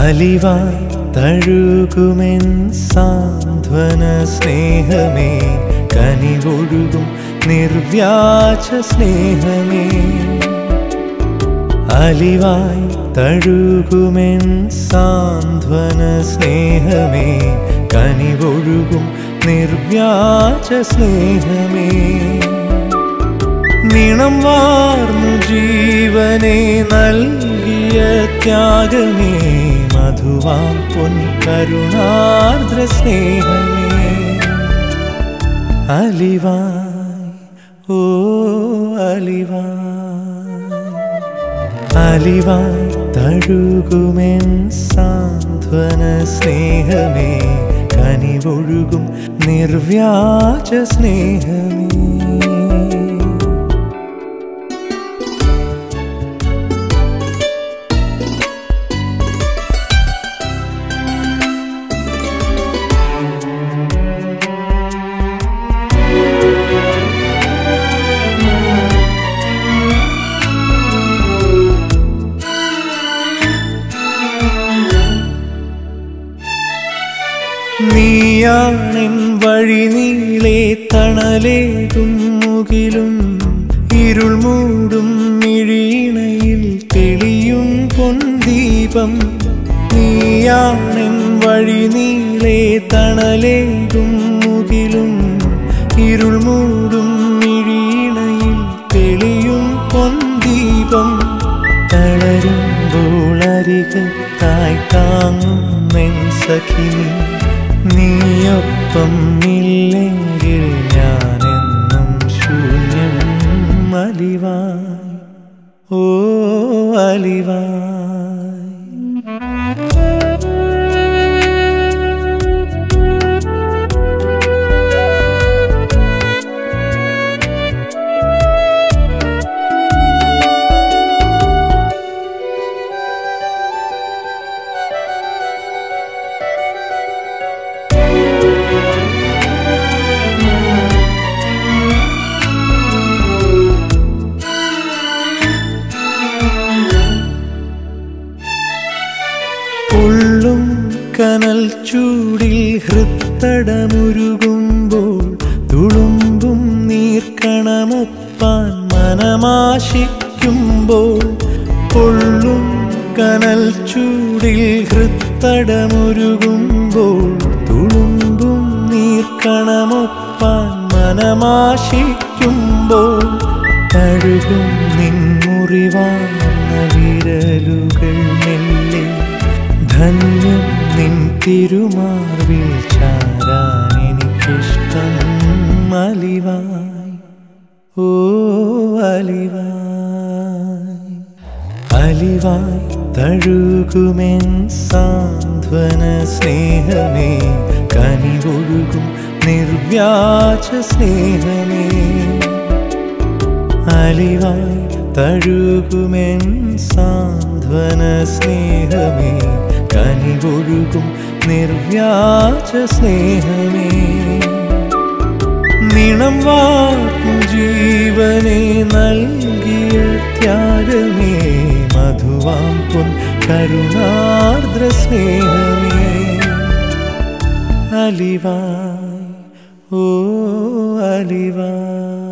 അലിവായി തഴുകുമെൻ സാന്ത്വന സ്നേഹമേ കനിവൊഴുകും നിർവ്യാജ സ്നേഹമേ അലിവായി തഴുകുമെൻ സാന്ത്വന സ്നേഹമേ കനിവൊഴുകും നിർവ്യാജ സ്നേഹമേ നിണം വാർന്നു ജീവനെ നൽകിയ ത്യാഗമേ മധുവാം പൊൻ കരുണാർദ്ര സ്നേഹമേ അലിവായി ഓ അലിവായി അലിവായി തഴുകുമെൻ സാന്ത്വന സ്നേഹമേ കനിവൊഴുകും നിർവ്യാജ സ്നേഹമേ നീയാണെൻ വഴി നീളെ തണലേകും മുകിലും ഇരുൾ മൂടും മിഴീണയിൽ തെളിയും പൊൻദീപം നീയാണെൻ വഴി നീളെ തണലേകും മുകിലും ഇരുൾ മൂടും മിഴീണയിൽ തെളിയും പൊൻദീപം തളരുമ്പോൾ അരികത്തായി താങ്ങും മെൻ സഖിനി നീയൊപ്പം ഇല്ലെങ്കിൽ ഞാനെന്നും ശൂന്യം അലിവായി ഓ അലിവായി ഉള്ളും കനൽ ചൂടിൽ ഹൃത്തടമുരുകുമ്പോൾ തുളുമ്പും നീർക്കണമൊപ്പാൻ മനമാശിക്കുമ്പോൾ പൊള്ളും കനൽ ചൂടിൽ ഹൃത്തടമുരുകുമ്പോൾ തുളുമ്പും നീർക്കണമൊപ്പാൻ മനമാശിക്കുമ്പോൾ തഴുകും നിൻമുറിവാർന്ന വിരലുകൾ മെല്ലെ ധന്യം നിൻ തിരുമാർവിൽ ചാരാൻ എനിക്കിഷ്ടം അലിവായി ഓ അലിവായി അലിവായി തഴുകുമെൻ സാന്ത്വന സ്നേഹമേ കനിവൊഴുകും നിർവ്യാജ സ്നേഹമേ അലിവായി തഴുകുമെൻ സാന്ത്വന സ്നേഹമേ കനിവൊഴുകും നിർവ്യാജ സ്നേഹമേ നിണം വാർന്നു ജീവനെ നൽകിയ ത്യാഗമേ മധുവാം പൊൻ കരുണാർദ്ര സ്നേഹമേ അലിവായി ഓ അലിവായി